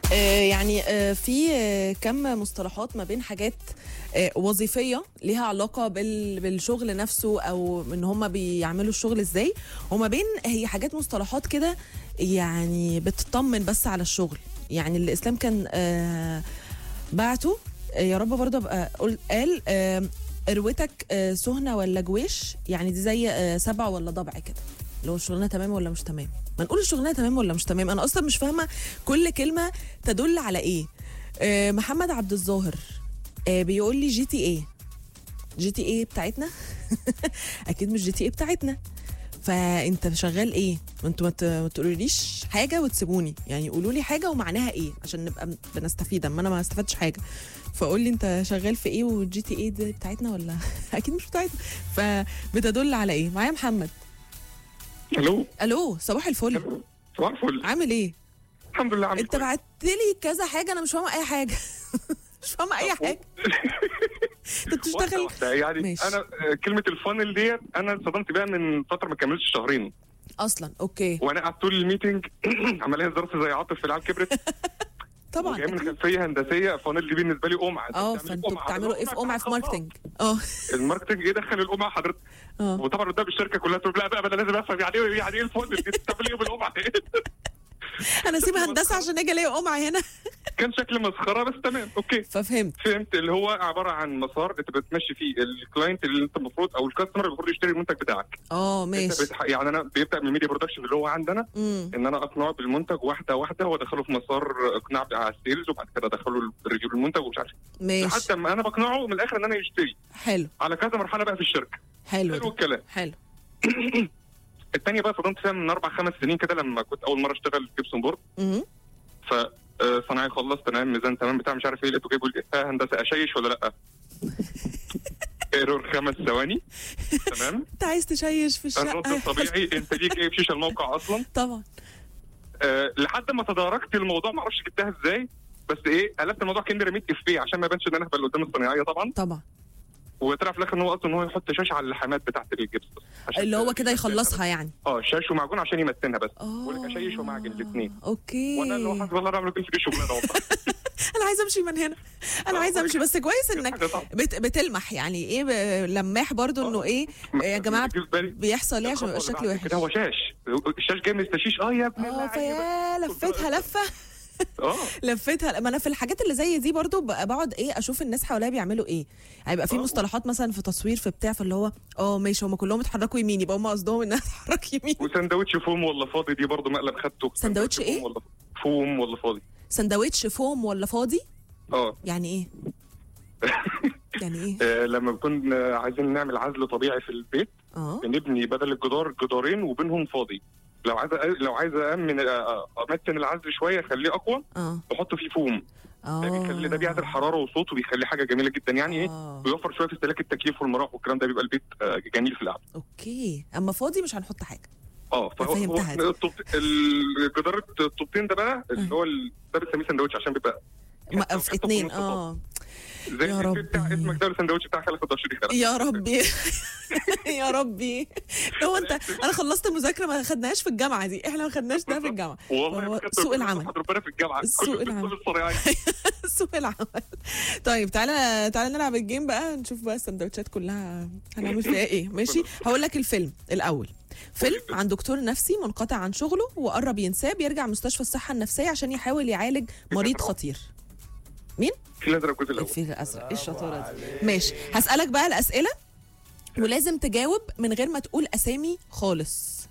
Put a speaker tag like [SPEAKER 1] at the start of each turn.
[SPEAKER 1] آه، يعني آه، في آه، كم مصطلحات ما بين حاجات آه، وظيفيه ليها علاقه بال- بالشغل نفسه او ان هم بيعملوا الشغل ازاي وما بين هي حاجات مصطلحات كده يعني بتطمن بس على الشغل يعني الاسلام كان آه، بعته آه، يا رب برضه ابقى قل- قال آه، قروتك آه، سهنه ولا جويش يعني دي زي آه، سبع ولا ضبع كده اللي هو الشغلانه تمام ولا مش تمام ما نقول الشغلانه تمام ولا مش تمام انا اصلا مش فاهمه كل كلمه تدل على ايه آه، محمد عبد الظاهر آه، بيقول لي جي تي ايه جي تي ايه بتاعتنا اكيد مش جي تي ايه بتاعتنا فانت شغال ايه انتوا ما ت- ما تقولوليش حاجه وتسيبوني يعني قولوا لي حاجه ومعناها ايه عشان نبقى م- بنستفيد اما انا ما استفدتش حاجه فقول لي انت شغال في ايه والجي تي ايه دي بتاعتنا ولا اكيد مش بتاعتنا فبتدل على ايه معايا محمد
[SPEAKER 2] الو
[SPEAKER 1] الو صباح الفل
[SPEAKER 2] صباح الفل
[SPEAKER 1] عامل ايه
[SPEAKER 2] الحمد لله عامل
[SPEAKER 1] انت بعت لي كذا حاجه انا مش فاهمه اي حاجه مش فاهمه اي حاجه انت
[SPEAKER 2] واحدة
[SPEAKER 1] بتشتغل
[SPEAKER 2] واحدة. يعني
[SPEAKER 1] ماشي.
[SPEAKER 2] انا آه، كلمه الفانل ديت انا اتصدمت بيها من فتره ما كملتش شهرين
[SPEAKER 1] اصلا اوكي
[SPEAKER 2] وانا قاعد طول الميتنج عمال اهز راسي زي عاطف في العيال كبرت
[SPEAKER 1] طبعا
[SPEAKER 2] وجاي من
[SPEAKER 1] أكيد.
[SPEAKER 2] خلفيه هندسيه فانل دي بالنسبه لي قمعه
[SPEAKER 1] اه
[SPEAKER 2] أنت بتعمل
[SPEAKER 1] فانتوا
[SPEAKER 2] قمعة.
[SPEAKER 1] بتعملوا ايه في قمع في ماركتنج اه
[SPEAKER 2] الماركتنج ايه دخل القمعه حضرتك
[SPEAKER 1] اه
[SPEAKER 2] وطبعا قدام الشركه كلها تقول لا بقى انا لازم افهم يعني ايه يعني ايه الفانل دي بتعمل ايه بالقمعه
[SPEAKER 1] انا اسيب هندسه عشان اجي الاقي قمع هنا
[SPEAKER 2] كان شكل مسخره بس تمام اوكي
[SPEAKER 1] ففهمت
[SPEAKER 2] فهمت اللي هو عباره عن مسار انت بتمشي فيه الكلاينت اللي انت المفروض او الكاستمر اللي المفروض يشتري المنتج بتاعك
[SPEAKER 1] اه
[SPEAKER 2] انت
[SPEAKER 1] ماشي
[SPEAKER 2] بتح... يعني انا بيبدا من الميديا برودكشن اللي هو عندنا
[SPEAKER 1] امم
[SPEAKER 2] ان انا اقنعه بالمنتج واحده واحده وادخله في مسار اقناع على السيلز وبعد كده ادخله ريفيو المنتج ومش عارف إيه.
[SPEAKER 1] ماشي
[SPEAKER 2] لحد ما انا بقنعه من الاخر ان انا يشتري
[SPEAKER 1] حلو
[SPEAKER 2] على كذا مرحله بقى في الشركه
[SPEAKER 1] حلو
[SPEAKER 2] حلو
[SPEAKER 1] ده.
[SPEAKER 2] الكلام
[SPEAKER 1] حلو
[SPEAKER 2] الثانيه بقى صدمت فيها من اربع خمس سنين كده لما كنت اول مره اشتغل في جيبسون بورد
[SPEAKER 1] امم
[SPEAKER 2] ف آه، صناعي خلص تمام ميزان تمام بتاع مش عارف ايه لقيته جايب لي آه، هندسه اشيش ولا لا ايرور خمس ثواني تمام
[SPEAKER 1] انت عايز تشيش في
[SPEAKER 2] الرد
[SPEAKER 1] الشقه
[SPEAKER 2] الطبيعي انت ليك ايه في شيشه الموقع اصلا
[SPEAKER 1] طبعا
[SPEAKER 2] أه لحد ما تداركت الموضوع ما اعرفش جبتها ازاي بس ايه قلبت الموضوع كاني رميت افيه عشان ما يبانش ان انا اهبل قدام الصناعيه طبعا
[SPEAKER 1] طبعا
[SPEAKER 2] وطلع في الاخر ان هو اصلا ان هو يحط شاشه على اللحامات بتاعت الجبس عشان
[SPEAKER 1] اللي هو كده يخلصها يعني
[SPEAKER 2] اه شاش ومعجون عشان يمتنها بس
[SPEAKER 1] اه
[SPEAKER 2] ولك اشيش ومعجن الاثنين
[SPEAKER 1] اوكي
[SPEAKER 2] وانا اللي هو حسب الله بعمل في الشغلانه والله
[SPEAKER 1] انا عايزه امشي من هنا انا
[SPEAKER 2] آه،
[SPEAKER 1] عايزه امشي بس كويس انك
[SPEAKER 2] حاجة صعبة.
[SPEAKER 1] بت بتلمح يعني ايه ب- لماح برضو انه ايه يا جماعه
[SPEAKER 2] جه في بالي
[SPEAKER 1] بيحصل ايه عشان يبقى
[SPEAKER 2] الخطوة
[SPEAKER 1] شكلي
[SPEAKER 2] اللي بعد
[SPEAKER 1] وحش
[SPEAKER 2] كده هو شاش الشاش جاي من التشيش اه يا ابن
[SPEAKER 1] اه
[SPEAKER 2] اللعيبة.
[SPEAKER 1] فيا لفتها لفه
[SPEAKER 2] اه
[SPEAKER 1] لفتها ما انا في الحاجات اللي زي دي برضو ب- بقعد ايه اشوف الناس حواليا بيعملوا ايه هيبقى في
[SPEAKER 2] آه.
[SPEAKER 1] مصطلحات مثلا في تصوير في بتاع فاللي هو اه ماشي هم كلهم اتحركوا يمين يبقى هم قصدهم انها تتحرك يمين
[SPEAKER 2] وسندوتش فوم ولا فاضي دي برضه مقلب خدته
[SPEAKER 1] سندوتش إيه؟
[SPEAKER 2] فوم ولا فوم ولا فاضي
[SPEAKER 1] سندوتش فوم ولا فاضي
[SPEAKER 2] اه
[SPEAKER 1] يعني ايه يعني ايه
[SPEAKER 2] آه، لما بنكون آه، عايزين نعمل عزل طبيعي في البيت
[SPEAKER 1] اه
[SPEAKER 2] بنبني بدل الجدار جدارين وبينهم فاضي لو عايز أ- لو عايز امن آه، امتن العزل شويه اخليه اقوى
[SPEAKER 1] اه
[SPEAKER 2] بحط فيه فوم
[SPEAKER 1] اه
[SPEAKER 2] ده بيخلي ده بيعزل حراره وصوت وبيخليه حاجه جميله جدا يعني ايه
[SPEAKER 1] آه.
[SPEAKER 2] بيوفر شويه في استهلاك التكييف والمراوح والكلام ده بيبقى البيت آه، جميل في القعده
[SPEAKER 1] اوكي اما فاضي مش هنحط حاجه
[SPEAKER 2] اه فهو
[SPEAKER 1] فهمتها دي.
[SPEAKER 2] هو الطوب- الجدار الطوبتين ده بقى اللي هو ال- ده بنسميه سندوتش عشان بيبقى
[SPEAKER 1] ما
[SPEAKER 2] حتة-
[SPEAKER 1] في
[SPEAKER 2] حتة
[SPEAKER 1] اتنين
[SPEAKER 2] في النص فاضي.
[SPEAKER 1] اه
[SPEAKER 2] زي
[SPEAKER 1] يا
[SPEAKER 2] الإفيه بتاع
[SPEAKER 1] ربي.
[SPEAKER 2] اسمك ده السندوتش بتاع خلف الدشري خلف
[SPEAKER 1] يا ربي يا ربي هو انت انا خلصت المذاكره ما خدناهاش في الجامعه دي احنا ما خدناش ده في الجامعه
[SPEAKER 2] والله
[SPEAKER 1] هو
[SPEAKER 2] بجد
[SPEAKER 1] سوق
[SPEAKER 2] ربنا
[SPEAKER 1] العمل
[SPEAKER 2] يسامح ربنا في الجامعه
[SPEAKER 1] سوق
[SPEAKER 2] كل
[SPEAKER 1] العمل.
[SPEAKER 2] كل الصنايعيه
[SPEAKER 1] سوق العمل طيب تعالى تعالى نلعب الجيم بقى نشوف بقى السندوتشات كلها هنعمل فيها ايه ماشي هقول لك الفيلم الاول فيلم عن دكتور نفسي منقطع عن شغله وقرب ينساه بيرجع مستشفى الصحه النفسيه عشان يحاول يعالج مريض خطير مين
[SPEAKER 2] في الازرق الجزء الاول
[SPEAKER 1] الفيل الازرق ايه الشطاره دي ماشي هسالك بقى الاسئله ولازم تجاوب من غير ما تقول اسامي خالص